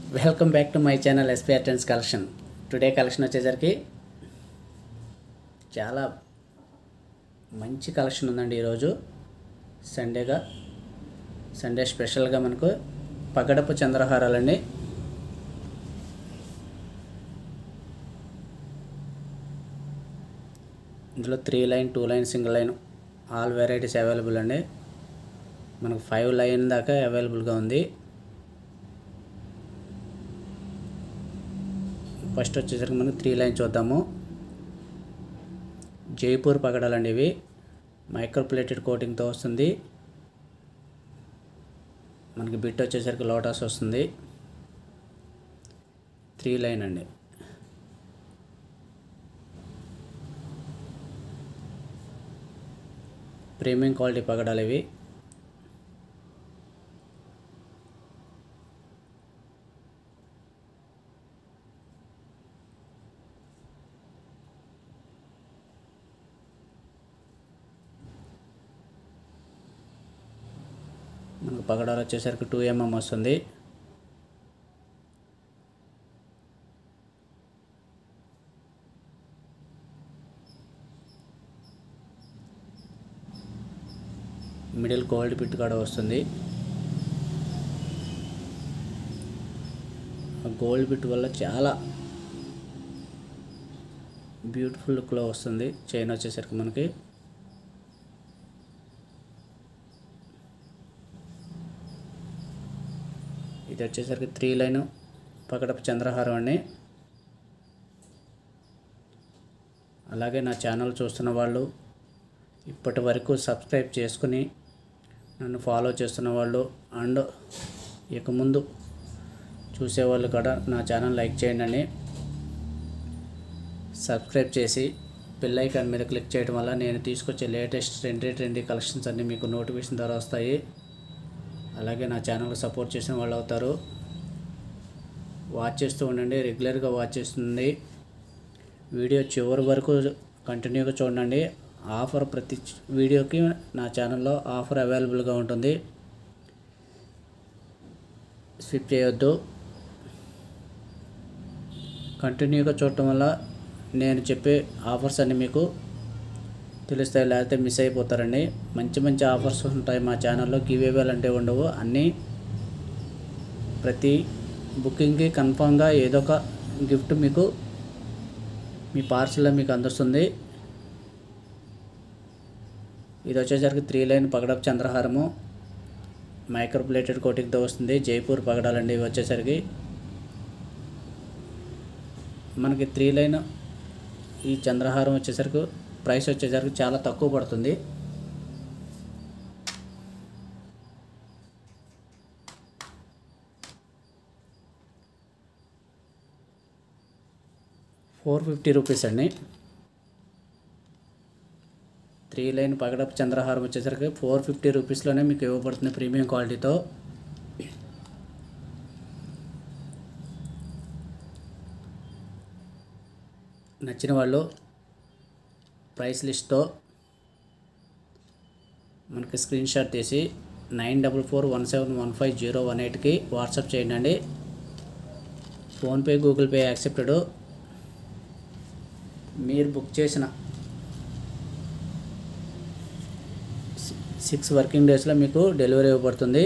welcome back to my channel SP అటెన్స్ collection today collection వచ్చేసరికి చాలా మంచి కలెక్షన్ ఉందండి ఈరోజు సండేగా సండే స్పెషల్గా మనకు పగడపు చంద్రహారాలండి ఇందులో three line two line single line all varieties available అండి మనకు ఫైవ్ లైన్ దాకా అవైలబుల్గా ఉంది ఫస్ట్ వచ్చేసరికి మనకి త్రీ లైన్ చూద్దాము జైపూర్ పగడాలండి ఇవి మైక్రో ప్లేటెడ్ కోటింగ్తో వస్తుంది మనకి బిట్ వచ్చేసరికి లోటస్ వస్తుంది త్రీ లైన్ అండి ప్రీమియం క్వాలిటీ పగడాలు ఇవి మనకు పగడాలు వచ్చేసరికి టూ ఎంఎం వస్తుంది మిడిల్ గోల్డ్ పిట్ కూడా వస్తుంది ఆ గోల్డ్ పిట్ వల్ల చాలా బ్యూటిఫుల్ లుక్లో వస్తుంది చైన్ వచ్చేసరికి మనకి ఇది వచ్చేసరికి త్రీ లైన్ పకడపు చంద్రహారం అండి అలాగే నా ఛానల్ చూస్తున్న వాళ్ళు ఇప్పటి వరకు సబ్స్క్రైబ్ చేసుకుని నన్ను ఫాలో చేస్తున్న వాళ్ళు అండ్ ఇక ముందు చూసేవాళ్ళు కూడా నా ఛానల్ లైక్ చేయండి అండి సబ్స్క్రైబ్ చేసి బెల్ ఐకాన్ మీద క్లిక్ చేయడం వల్ల నేను తీసుకొచ్చే లేటెస్ట్ ట్రెండీ ట్రెండీ కలెక్షన్స్ అన్నీ మీకు నోటిఫికేషన్ ద్వారా వస్తాయి అలాగే నా ఛానల్ సపోర్ట్ చేసిన వాళ్ళు అవుతారు వాచ్ చేస్తూ ఉండండి రెగ్యులర్గా వాచ్ చేస్తుంది వీడియో చివరి వరకు కంటిన్యూగా చూడండి ఆఫర్ ప్రతి వీడియోకి నా ఛానల్లో ఆఫర్ అవైలబుల్గా ఉంటుంది స్విప్ చేయొద్దు కంటిన్యూగా చూడటం వల్ల నేను చెప్పే ఆఫర్స్ అన్నీ మీకు తెలుస్తాయి లేకపోతే మిస్ అయిపోతారండి మంచి మంచి ఆఫర్స్ ఉంటాయి మా ఛానల్లో గివేవేలు అంటే ఉండవు అన్నీ ప్రతి బుకింగ్కి కన్ఫామ్గా ఏదో ఒక గిఫ్ట్ మీకు మీ పార్సల్లో మీకు అందుస్తుంది ఇది వచ్చేసరికి త్రీ లైన్ పగడపు చంద్రహారము మైక్రో ప్లేటెడ్ కోటింగ్తో వస్తుంది జైపూర్ పగడాలండి ఇవి వచ్చేసరికి మనకి త్రీ లైన్ ఈ చంద్రహారం వచ్చేసరికి ప్రైస్ వచ్చేసరికి చాలా తక్కువ పడుతుంది ఫోర్ ఫిఫ్టీ రూపీస్ అండి త్రీ లైన్ పగడపు చంద్రహారం వచ్చేసరికి ఫోర్ ఫిఫ్టీ రూపీస్లోనే మీకు ఇవ్వబడుతుంది ప్రీమియం క్వాలిటీతో నచ్చిన వాళ్ళు ప్రైస్ లిస్ట్తో మనకి స్క్రీన్ షాట్ తీసి nine double four one seven one five zero one ఎయిట్కి వాట్సాప్ చేయండి ఫోన్పే గూగుల్ పే యాక్సెప్టెడ్ మీరు బుక్ చేసిన సిక్స్ వర్కింగ్ డేస్లో మీకు డెలివరీ ఇవ్వబడుతుంది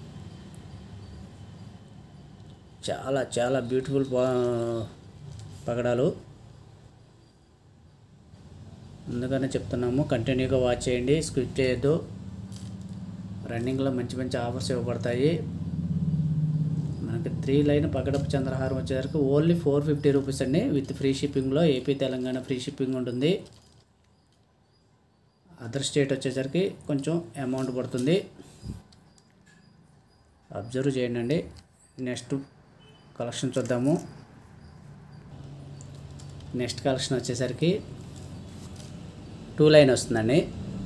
చాలా చాలా బ్యూటిఫుల్ పగడాలు ముందుగానే చెప్తున్నాము కంటిన్యూగా వాచ్ చేయండి స్కిప్ చేయొద్దు రన్నింగ్లో మంచి మంచి ఆఫర్స్ ఇవ్వబడతాయి మనకి త్రీ లైన్ పగడపు చంద్రహారం వచ్చేసరికి ఓన్లీ ఫోర్ ఫిఫ్టీ రూపీస్ అండి విత్ ఫ్రీ షిప్పింగ్లో ఏపీ తెలంగాణ ఫ్రీ షిప్పింగ్ ఉంటుంది అదర్ స్టేట్ వచ్చేసరికి కొంచెం అమౌంట్ పడుతుంది అబ్జర్వ్ చేయండి నెక్స్ట్ కలెక్షన్ చూద్దాము నెక్స్ట్ కలెక్షన్ వచ్చేసరికి టూ లైన్ వస్తుందండి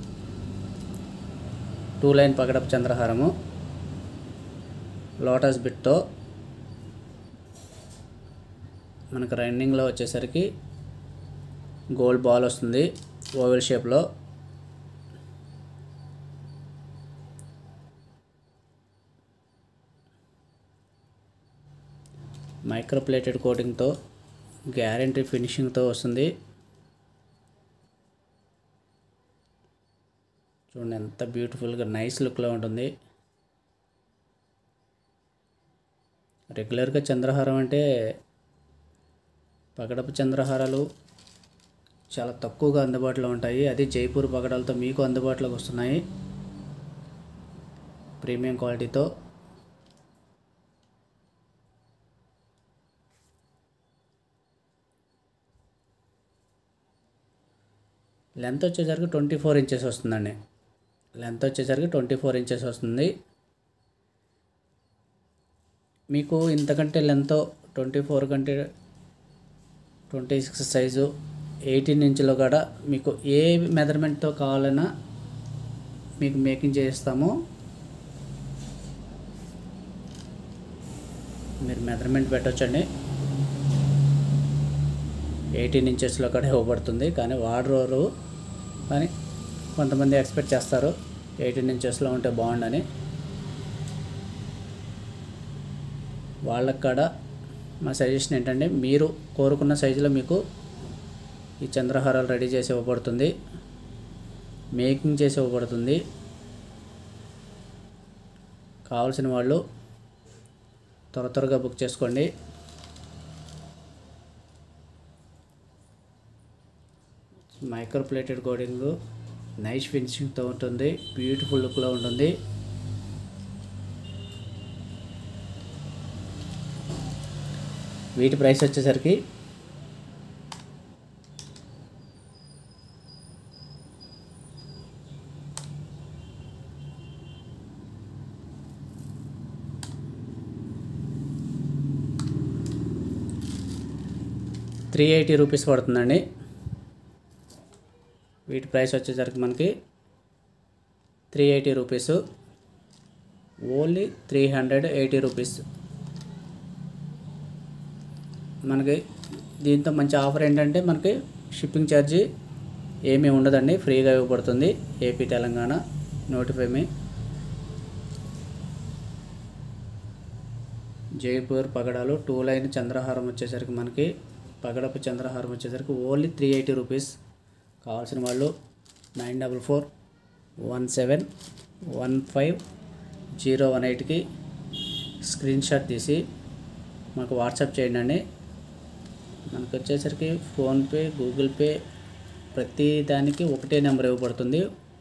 టూ లైన్ పగడపు చంద్రహారము లోటస్ బిట్తో మనకు రన్నింగ్లో వచ్చేసరికి గోల్డ్ బాల్ వస్తుంది ఓవెల్ షేప్లో మైక్రో ప్లేటెడ్ కోటింగ్తో గ్యారంటీ ఫినిషింగ్తో వస్తుంది చూడండి ఎంత బ్యూటిఫుల్గా నైస్ లుక్లో ఉంటుంది రెగ్యులర్గా చంద్రహారం అంటే పగడపు చంద్రహారాలు చాలా తక్కువగా అందుబాటులో ఉంటాయి అది జైపూర్ పగడాలతో మీకు అందుబాటులోకి వస్తున్నాయి ప్రీమియం క్వాలిటీతో లెంత్ వచ్చేసరికి ట్వంటీ ఫోర్ ఇంచెస్ వస్తుందండి లెంత్ వచ్చేసరికి ట్వంటీ ఫోర్ ఇంచెస్ వస్తుంది మీకు ఇంతకంటే లెంత్ ట్వంటీ ఫోర్ కంటే ట్వంటీ సిక్స్ సైజు ఎయిటీన్ ఇంచులో కూడా మీకు ఏ మెజర్మెంట్తో కావాలన్నా మీకు మేకింగ్ చేస్తాము మీరు మెజర్మెంట్ పెట్టొచ్చండి ఎయిటీన్ ఇంచెస్లో కూడా ఇవ్వబడుతుంది కానీ వాడరోరు కానీ కొంతమంది ఎక్స్పెక్ట్ చేస్తారు ఎయిటీన్ ఇంచెస్లో ఉంటే బాగుండని వాళ్ళకి కూడా మా సజెషన్ ఏంటంటే మీరు కోరుకున్న సైజులో మీకు ఈ చంద్రహారాలు రెడీ చేసి ఇవ్వబడుతుంది మేకింగ్ చేసి ఇవ్వబడుతుంది కావాల్సిన వాళ్ళు త్వర త్వరగా బుక్ చేసుకోండి మైక్రో ప్లేటెడ్ కోడింగ్ నైస్ ఫినిషింగ్తో ఉంటుంది బ్యూటిఫుల్ లుక్లో ఉంటుంది వీటి ప్రైస్ వచ్చేసరికి త్రీ ఎయిటీ రూపీస్ పడుతుందండి వీటి ప్రైస్ వచ్చేసరికి మనకి three eighty rupees only three hundred eighty rupees మనకి దీంతో మంచి ఆఫర్ ఏంటంటే మనకి షిప్పింగ్ ఛార్జీ ఏమీ ఉండదండి ఫ్రీగా ఇవ్వబడుతుంది ఏపీ తెలంగాణ నోటిఫై మీ జైపూర్ పగడాలు టూ లైన్ చంద్రహారం వచ్చేసరికి మనకి పగడపు చంద్రహారం వచ్చేసరికి ఓన్లీ త్రీ ఎయిటీ రూపీస్ కావాల్సిన వాళ్ళు nine double four one seven one five zero one ఎయిట్కి స్క్రీన్ షాట్ తీసి మాకు వాట్సాప్ చేయండి అండి మనకు వచ్చేసరికి ఫోన్పే గూగుల్ పే ప్రతి దానికి ఒకటే నెంబర్ ఇవ్వబడుతుంది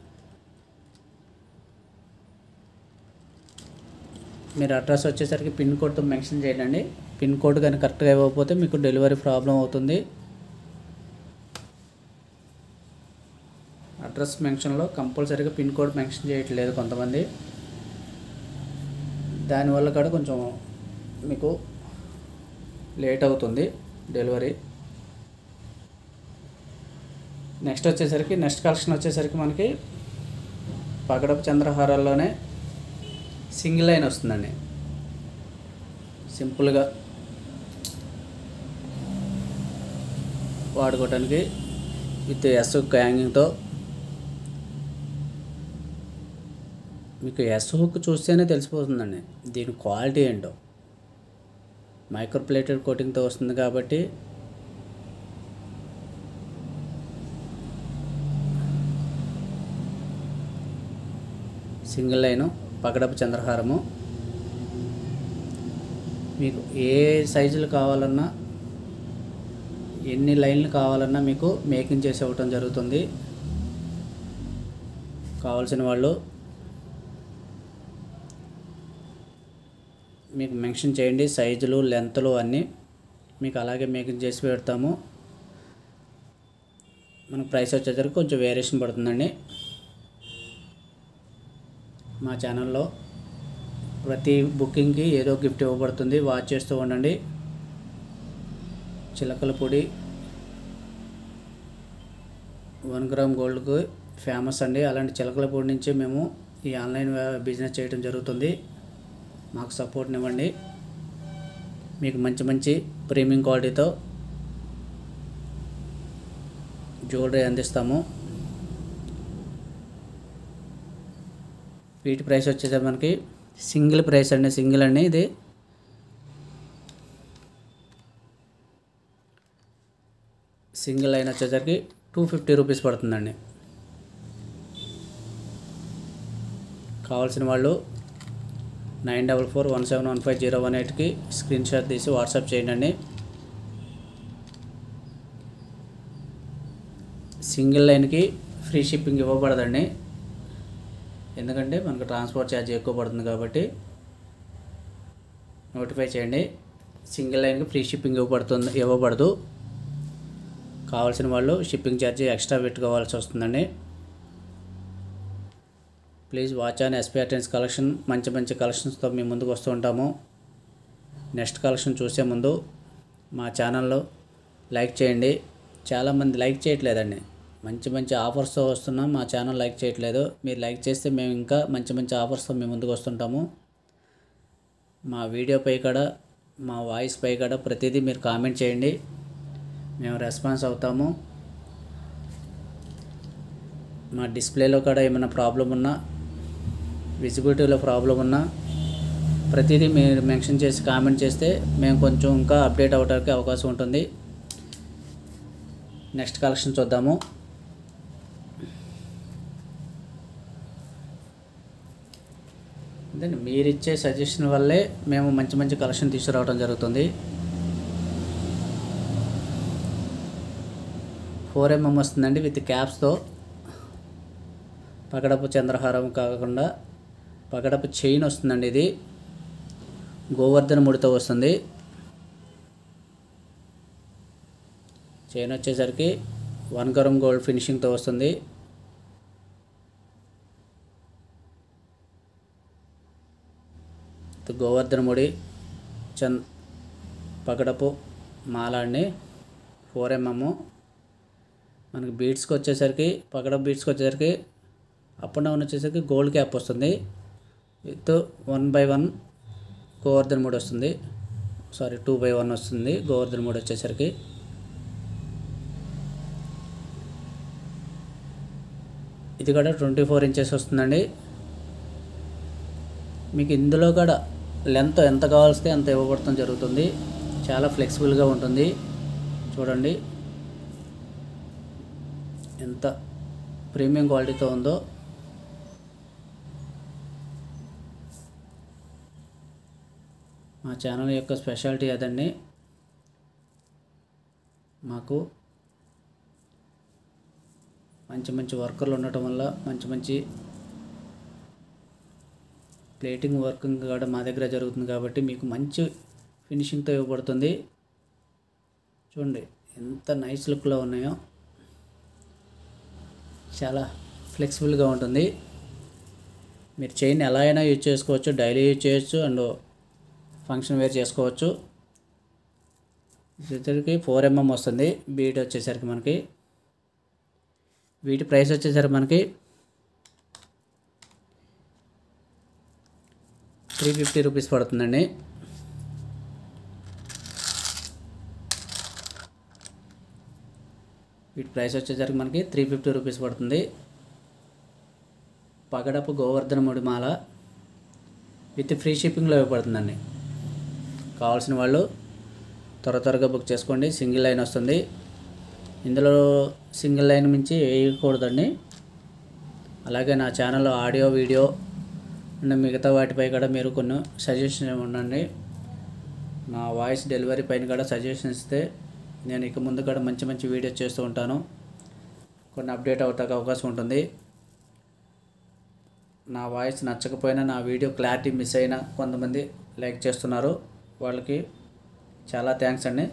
మీరు అడ్రస్ వచ్చేసరికి పిన్ కోడ్తో మెన్షన్ చేయండి పిన్ కోడ్ కానీ కరెక్ట్గా ఇవ్వకపోతే మీకు డెలివరీ ప్రాబ్లం అవుతుంది అడ్రస్ మెన్షన్లో కంపల్సరీగా పిన్ కోడ్ మెన్షన్ చేయట్లేదు కొంతమంది దానివల్ల కూడా కొంచెం మీకు లేట్ అవుతుంది డెలివరీ నెక్స్ట్ వచ్చేసరికి నెక్స్ట్ కలెక్షన్ వచ్చేసరికి మనకి పగడపు చంద్రహారాల్లోనే సింగిల్ లైన్ వస్తుందండి సింపుల్గా వాడుకోవడానికి విత్ ఎస్ హ్యాంగింగ్తో మీకు ఎస్ హుక్ చూస్తేనే తెలిసిపోతుందండి దీని క్వాలిటీ ఏంటో మైక్రో ప్లేటెడ్ కోటింగ్తో వస్తుంది కాబట్టి సింగిల్ లైను పగడపు చంద్రహారము మీకు ఏ సైజులు కావాలన్నా ఎన్ని లైన్లు కావాలన్నా మీకు మేకింగ్ చేసి ఇవ్వటం జరుగుతుంది కావాల్సిన వాళ్ళు మీకు మెన్షన్ చేయండి సైజులు లెంత్లు అన్నీ మీకు అలాగే మేకింగ్ చేసి పెడతాము మనకు ప్రైస్ వచ్చేసరికి కొంచెం వేరియేషన్ పడుతుందండి మా ఛానల్లో ప్రతి బుకింగ్కి ఏదో గిఫ్ట్ ఇవ్వబడుతుంది వాచ్ చేస్తూ ఉండండి చిలకల పొడి వన్ గ్రామ్ గోల్డ్కి ఫేమస్ అండి అలాంటి చిలకల పొడి నుంచి మేము ఈ ఆన్లైన్ వ్య- బిజినెస్ చేయడం జరుగుతుంది మాకు సపోర్ట్నివ్వండి మీకు మంచి మంచి ప్రీమియం క్వాలిటీతో జ్యువెలరీ అందిస్తాము వీటి ప్రైస్ వచ్చేసరికి మనకి సింగిల్ ప్రైస్ అండి సింగిల్ అండి ఇది సింగిల్ లైన్ వచ్చేసరికి టూ ఫిఫ్టీ రూపీస్ పడుతుందండి కావాల్సిన వాళ్ళు nine double four one seven one five zero one ఎయిట్కి స్క్రీన్ షాట్ తీసి వాట్సాప్ చేయండి సింగిల్ లైన్కి ఫ్రీ షిప్పింగ్ ఇవ్వబడదండి ఎందుకంటే మనకు ట్రాన్స్పోర్ట్ ఛార్జ్ ఎక్కువ పడుతుంది కాబట్టి నోటిఫై చేయండి సింగిల్ లైన్కి ఫ్రీ షిప్పింగ్ ఇవ్వబడుతుంది ఇవ్వబడదు కావాల్సిన వాళ్ళు షిప్పింగ్ ఛార్జ్ ఎక్స్ట్రా పెట్టుకోవాల్సి వస్తుందండి ప్లీజ్ వాచ్ ఆన్ ఎస్పీ అటెన్స్ కలెక్షన్ మంచి మంచి కలెక్షన్స్తో మేము ముందుకు వస్తూ ఉంటాము నెక్స్ట్ కలెక్షన్ చూసే ముందు మా ఛానల్లో లైక్ చేయండి చాలామంది లైక్ చేయట్లేదండి మంచి మంచి ఆఫర్స్తో వస్తున్నాం మా ఛానల్ లైక్ చేయట్లేదు మీరు లైక్ చేస్తే మేము ఇంకా మంచి మంచి ఆఫర్స్తో మేము ముందుకు వస్తుంటాము మా వీడియో పై కూడా మా వాయిస్ పై కూడా ప్రతిదీ మీరు కామెంట్ చేయండి మేము రెస్పాన్స్ అవుతాము మా డిస్ప్లేలో కూడా ఏమైనా ప్రాబ్లం ఉన్నా విజిబిలిటీలో ప్రాబ్లం ఉన్నా ప్రతిదీ మీరు మెన్షన్ చేసి కామెంట్ చేస్తే మేము కొంచెం ఇంకా అప్డేట్ అవ్వడానికి అవకాశం ఉంటుంది నెక్స్ట్ కలెక్షన్ చూద్దాము అదండి మీరు ఇచ్చే సజెషన్ వల్లే మేము మంచి మంచి కలెక్షన్ తీసుకురావడం జరుగుతుంది ఫోర్ ఎంఎం వస్తుందండి విత్ క్యాప్స్తో పగడపు చంద్రహారం కాకుండా పగడపు చైన్ వస్తుందండి ఇది గోవర్ధన ముడితో వస్తుంది చైన్ వచ్చేసరికి వన్ గ్రామ్ గోల్డ్ ఫినిషింగ్తో వస్తుంది గోవర్ధన ముడి చంద్ పగడపు మాల అండి ఫోర్ ఎంఎం మనకి బీట్స్కి వచ్చేసరికి పగడపు బీట్స్కి వచ్చేసరికి అప్ అండ్ డౌన్ వచ్చేసరికి గోల్డ్ క్యాప్ వస్తుంది with one by one Govardhan మూడు వస్తుంది సారీ టూ బై వన్ వస్తుంది గోవర్ధన్ మూడు వచ్చేసరికి ఇది కూడా ట్వంటీ ఫోర్ ఇంచెస్ వస్తుందండి మీకు ఇందులో కూడా లెంత్ ఎంత కావాల్స్తే అంత ఇవ్వబడటం జరుగుతుంది చాలా ఫ్లెక్సిబుల్గా ఉంటుంది చూడండి ఎంత ప్రీమియం క్వాలిటీతో ఉందో మా ఛానల్ యొక్క స్పెషాలిటీ అదండి మాకు మంచి మంచి వర్కర్లు ఉండటం వల్ల మంచి మంచి ప్లేటింగ్ వర్కింగ్ కూడా మా దగ్గర జరుగుతుంది కాబట్టి మీకు మంచి ఫినిషింగ్తో ఇవ్వబడుతుంది చూడండి ఎంత నైస్ లుక్లో ఉన్నాయో చాలా ఫ్లెక్సిబుల్గా ఉంటుంది మీరు చైన్ ఎలా అయినా యూజ్ చేసుకోవచ్చు డైలీ యూజ్ చేయొచ్చు అండ్ ఫంక్షన్ వేర్ చేసుకోవచ్చు వచ్చేసరికి ఫోర్ ఎంఎం వస్తుంది బీట్ వచ్చేసరికి మనకి వీటి ప్రైస్ వచ్చేసరికి మనకి త్రీ ఫిఫ్టీ రూపీస్ పడుతుందండి వీటి ప్రైస్ వచ్చేసరికి మనకి త్రీ ఫిఫ్టీ రూపీస్ పడుతుంది పగడపు గోవర్ధన ముడి మాల విత్ ఫ్రీ షిప్పింగ్లో ఇవ్వబడుతుందండి కావాల్సిన వాళ్ళు త్వర త్వరగా బుక్ చేసుకోండి సింగిల్ లైన్ వస్తుంది ఇందులో సింగిల్ లైన్ మించి వేయకూడదండి అలాగే నా ఛానల్లో ఆడియో వీడియో అండ్ మిగతా వాటిపై కూడా మీరు కొన్ని సజెషన్ ఉండండి నా వాయిస్ డెలివరీ పైన కూడా సజెషన్ ఇస్తే నేను ఇక ముందు కూడా మంచి మంచి వీడియోస్ చేస్తూ ఉంటాను కొన్ని అప్డేట్ అవుతాక అవకాశం ఉంటుంది నా వాయిస్ నచ్చకపోయినా నా వీడియో క్లారిటీ మిస్ అయినా కొంతమంది లైక్ చేస్తున్నారు వాళ్ళకి చాలా థ్యాంక్స్ అండి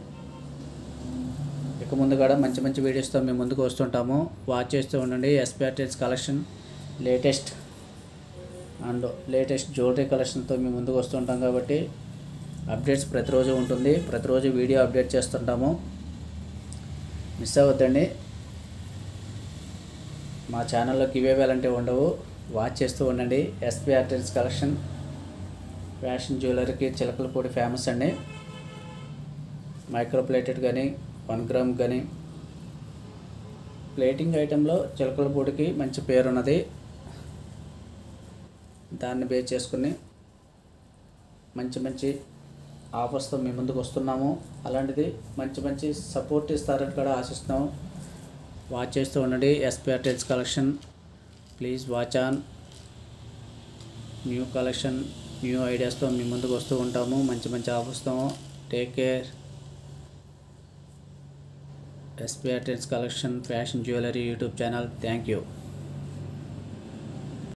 ఇక ముందు కూడా మంచి మంచి వీడియోస్తో మేము ముందుకు వస్తుంటాము వాచ్ చేస్తూ ఉండండి ఎస్పీఆర్టీస్ collection latest and latest jewellery కలెక్షన్తో మేము ముందుకు వస్తుంటాం కాబట్టి అప్డేట్స్ ప్రతిరోజు ఉంటుంది ప్రతిరోజు వీడియో అప్డేట్ చేస్తుంటాము మిస్ అవ్వద్దండి మా ఛానల్లో గివేవ్ అలాంటివి ఉండవు వాచ్ చేస్తూ ఉండండి ఎస్పీ ఆర్టిల్స్ కలెక్షన్ ఫ్యాషన్ జ్యువెలరీకి చిలకలపూడి ఫేమస్ అండి మైక్రో ప్లేటెడ్ కానీ వన్ గ్రామ్ కానీ ప్లేటింగ్ ఐటెంలో చిలకలపూడికి మంచి పేరు ఉన్నది దాన్ని బేస్ చేసుకుని మంచి మంచి ఆఫర్స్తో మీ ముందుకు వస్తున్నాము అలాంటిది మంచి మంచి సపోర్ట్ ఇస్తారని కూడా ఆశిస్తున్నాము వాచ్ చేస్తూ ఉండండి ఎస్పీఆర్ టెల్స్ collection please watch on new collection new ఐడియాస్తో మీ ముందుకు వస్తూ ఉంటాము మంచి మంచి ఆఫర్స్తో టేక్ కేర్ ఎస్పీఆర్ టెల్స్ collection fashion jewellery YouTube channel thank you